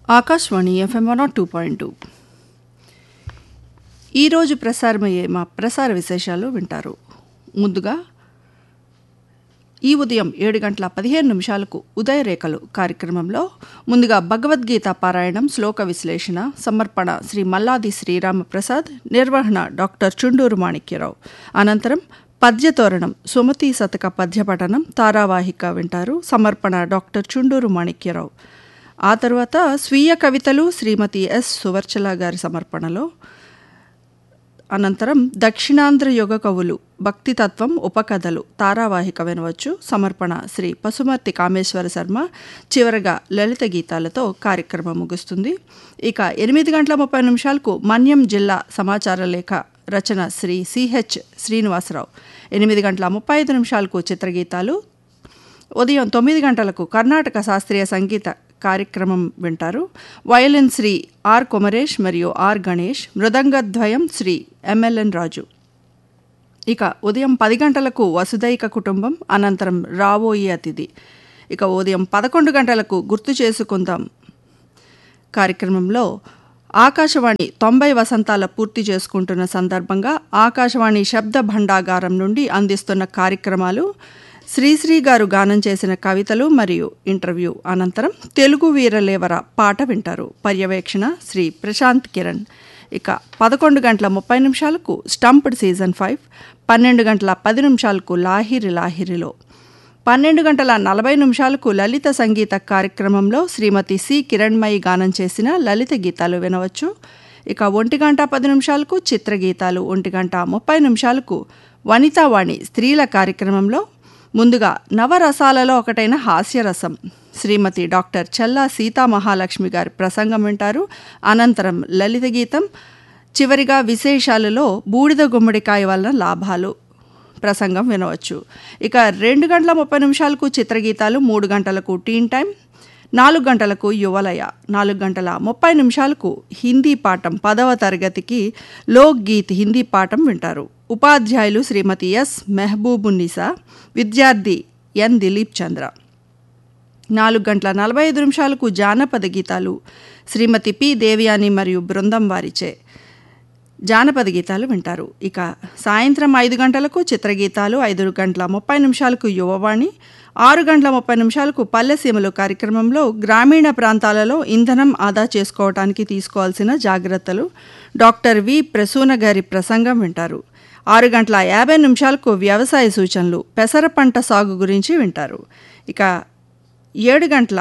Akashvani FM one two point two ఈరోజు ప్రసారమయ్యే మా ప్రసార విశేషాలు వింటారు ముందుగా ఈ ఉదయం ఏడు గంటల పదిహేను నిమిషాలకు ఉదయరేఖలు కార్యక్రమంలో ముందుగా భగవద్గీత పారాయణం శ్లోక విశ్లేషణ సమర్పణ శ్రీ మల్లాది శ్రీరామప్రసాద్ నిర్వహణ డాక్టర్ చుండూరు మాణిక్యరావు అనంతరం పద్యతోరణం సుమతి శతక పద్యపఠనం తారావాహిక వింటారు సమర్పణ డాక్టర్ చుండూరు మాణిక్యరావు ఆ తర్వాత స్వీయ కవితలు శ్రీమతి ఎస్ సువర్చల గారి సమర్పణలో అనంతరం దక్షిణాంధ్ర యుగ కవులు భక్తితత్వం ఉపకథలు తారావాహిక వినవచ్చు సమర్పణ శ్రీ పశుమర్తి కామేశ్వర శర్మ చివరగా లలిత గీతాలతో కార్యక్రమం ముగుస్తుంది ఇక ఎనిమిది గంటల ముప్పై నిమిషాలకు మన్యం జిల్లా సమాచార లేఖ రచన శ్రీ సిహెచ్ శ్రీనివాసరావు ఎనిమిది గంటల ముప్పై ఐదు నిమిషాలకు చిత్రగీతాలు ఉదయం తొమ్మిది గంటలకు కర్ణాటక శాస్త్రీయ సంగీత కార్యక్రమం వింటారు వయలిన్ శ్రీ ఆర్ కొమరేష్ మరియు ఆర్ గణేష్ మృదంగద్వయం శ్రీ ఎంఎల్ఎన్ రాజు ఇక ఉదయం పది గంటలకు వసుదైక కుటుంబం అనంతరం రాబోయే అతిథి ఇక ఉదయం పదకొండు గంటలకు గుర్తు చేసుకుందాం కార్యక్రమంలో ఆకాశవాణి తొంభై వసంతాల పూర్తి చేసుకుంటున్న సందర్భంగా ఆకాశవాణి శబ్ద భండాగారం నుండి అందిస్తున్న కార్యక్రమాలు శ్రీశ్రీ గారు గానం చేసిన కవితలు మరియు ఇంటర్వ్యూ అనంతరం తెలుగు వీరలేవర పాట వింటారు పర్యవేక్షణ శ్రీ ప్రశాంత్ కిరణ్ ఇక పదకొండు గంటల ముప్పై నిమిషాలకు స్టంప్డ్ సీజన్ ఫైవ్ పన్నెండు గంటల పది నిమిషాలకు లాహిరి లాహిరిలో పన్నెండు గంటల నలభై నిమిషాలకు లలిత సంగీత కార్యక్రమంలో శ్రీమతి సి కిరణ్మయి గానం చేసిన లలిత గీతాలు వినవచ్చు ఇక ఒంటి గంట పది నిమిషాలకు చిత్రగీతాలు ఒంటి గంట ముప్పై నిమిషాలకు వనితావాణి స్త్రీల కార్యక్రమంలో ముందుగా నవరసాలలో ఒకటైన హాస్యరసం శ్రీమతి డాక్టర్ చల్లా సీతా మహాలక్ష్మి గారి ప్రసంగం వింటారు అనంతరం లలిత గీతం చివరిగా విశేషాలలో బూడిద గుమ్మడికాయ వలన లాభాలు ప్రసంగం వినవచ్చు ఇక రెండు గంటల ముప్పై నిమిషాలకు చిత్రగీతాలు మూడు గంటలకు టీన్ టైం నాలుగు గంటలకు యువలయ నాలుగు గంటల ముప్పై నిమిషాలకు హిందీ పాఠం పదవ తరగతికి లోక్ గీత్ హిందీ పాఠం వింటారు ఉపాధ్యాయులు శ్రీమతి ఎస్ మెహబూబున్నిసా విద్యార్థి ఎన్ దిలీప్ చంద్ర నాలుగు గంటల నలభై ఐదు నిమిషాలకు జానపద గీతాలు శ్రీమతి పి దేవయాని మరియు బృందం వారిచే జానపద గీతాలు వింటారు ఇక సాయంత్రం ఐదు గంటలకు చిత్రగీతాలు ఐదు గంటల ముప్పై నిమిషాలకు యువవాణి ఆరు గంటల ముప్పై నిమిషాలకు పల్లెసీమలు కార్యక్రమంలో గ్రామీణ ప్రాంతాలలో ఇంధనం ఆదా చేసుకోవటానికి తీసుకోవాల్సిన జాగ్రత్తలు డాక్టర్ వి ప్రసూన గారి ప్రసంగం వింటారు ఆరు గంటల యాభై నిమిషాలకు వ్యవసాయ సూచనలు పెసర పంట సాగు గురించి వింటారు ఇక ఏడు గంటల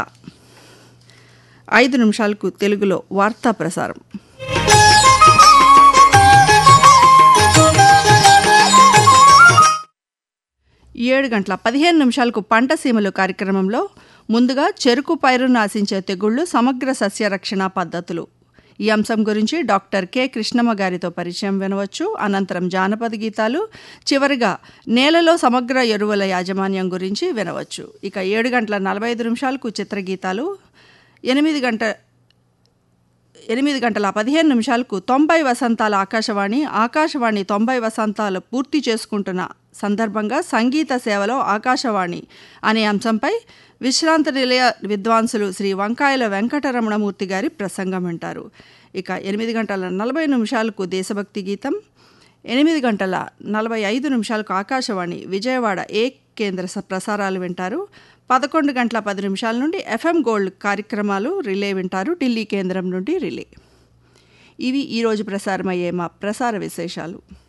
ఐదు నిమిషాలకు తెలుగులో వార్తా ప్రసారం ఏడు గంటల పదిహేను నిమిషాలకు పంట సీమలు కార్యక్రమంలో ముందుగా చెరుకు పైరును ఆశించే తెగుళ్లు సమగ్ర సస్య రక్షణ పద్ధతులు ఈ అంశం గురించి డాక్టర్ కె కృష్ణమ్మ గారితో పరిచయం వినవచ్చు అనంతరం జానపద గీతాలు చివరిగా నేలలో సమగ్ర ఎరువుల యాజమాన్యం గురించి వినవచ్చు ఇక ఏడు గంటల నలభై ఐదు నిమిషాలకు చిత్రగీతాలు ఎనిమిది గంట ఎనిమిది గంటల పదిహేను నిమిషాలకు తొంభై వసంతాల ఆకాశవాణి ఆకాశవాణి తొంభై వసంతాలు పూర్తి చేసుకుంటున్న సందర్భంగా సంగీత సేవలో ఆకాశవాణి అనే అంశంపై విశ్రాంత నిలయ విద్వాంసులు శ్రీ వంకాయల వెంకటరమణమూర్తి గారి ప్రసంగం వింటారు ఇక ఎనిమిది గంటల నలభై నిమిషాలకు దేశభక్తి గీతం ఎనిమిది గంటల నలభై ఐదు నిమిషాలకు ఆకాశవాణి విజయవాడ ఏ కేంద్ర ప్రసారాలు వింటారు పదకొండు గంటల పది నిమిషాల నుండి ఎఫ్ఎం గోల్డ్ కార్యక్రమాలు రిలే వింటారు ఢిల్లీ కేంద్రం నుండి రిలే ఇవి ఈరోజు ప్రసారమయ్యే మా ప్రసార విశేషాలు